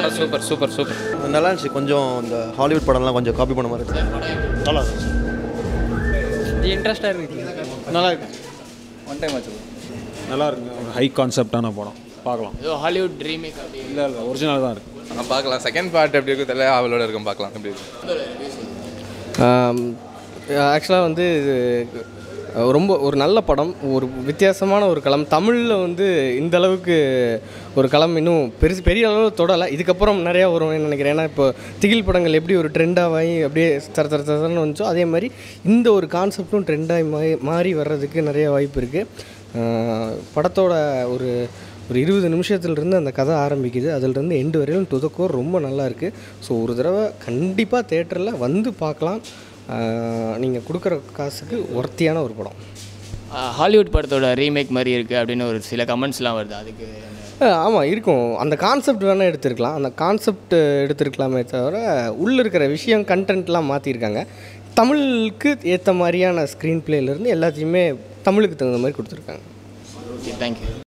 super super super super நல்லா இருந்துச்சு கொஞ்சம் இந்த ஹாலிவுட் படம்லாம் கொஞ்சம் காப்பி பண்ண மாதிரி இருந்துச்சு நல்லா இருந்துச்சு இன்ட்ரெஸ்டாக இருக்குது நல்லா இருக்கு ஒன் டைம் ஆச்சு நல்லா இருக்கு ஒரு ஹை கான்செப்டான படம் பார்க்கலாம் ஏதோ ஹாலிவுட் ரீமேக் அப்படி இல்லை இல்லை ஒரிஜினல் தான் இருக்குது பார்க்கலாம் செகண்ட் பார்ட் எப்படி இருக்கும் தெரியல அவளோட இருக்கும் பார்க்கலாம் எப்படி இருக்கும் ஆக்சுவலாக வந்து இது ரொம்ப ஒரு நல்ல படம் ஒரு வித்தியாசமான ஒரு களம் தமிழில் வந்து இந்த அளவுக்கு ஒரு களம் இன்னும் பெருசு பெரிய அளவில் தொடலை இதுக்கப்புறம் நிறையா வரும்னு நினைக்கிறேன் ஏன்னா இப்போ திகில் படங்கள் எப்படி ஒரு ட்ரெண்டாகி அப்படியே தர தர தரன்னு வந்துச்சோ அதே மாதிரி இந்த ஒரு கான்செப்டும் ட்ரெண்டாகி மாறி மாறி வர்றதுக்கு நிறைய வாய்ப்பு இருக்குது படத்தோட ஒரு ஒரு இருபது நிமிஷத்துலேருந்து அந்த கதை ஆரம்பிக்குது அதிலிருந்து எண்டு வரையிலும் துதக்கோர் ரொம்ப நல்லா இருக்குது ஸோ ஒரு தடவை கண்டிப்பாக தேட்டரில் வந்து பார்க்கலாம் நீங்கள் கொடுக்குற காசுக்கு ஒர்த்தியான ஒரு படம் ஹாலிவுட் படத்தோட ரீமேக் மாதிரி இருக்குது அப்படின்னு ஒரு சில கமெண்ட்ஸ்லாம் வருது அதுக்கு ஆமாம் இருக்கும் அந்த கான்செப்ட் வேணால் எடுத்திருக்கலாம் அந்த கான்செப்ட் எடுத்திருக்கலாமே தவிர உள்ளே இருக்கிற விஷயம் கண்டென்ட்லாம் மாற்றிருக்காங்க தமிழுக்கு ஏற்ற மாதிரியான ஸ்க்ரீன் பிளேலேருந்து எல்லாத்தையுமே தமிழுக்கு தகுந்த மாதிரி கொடுத்துருக்காங்க ஓகே தேங்க்யூ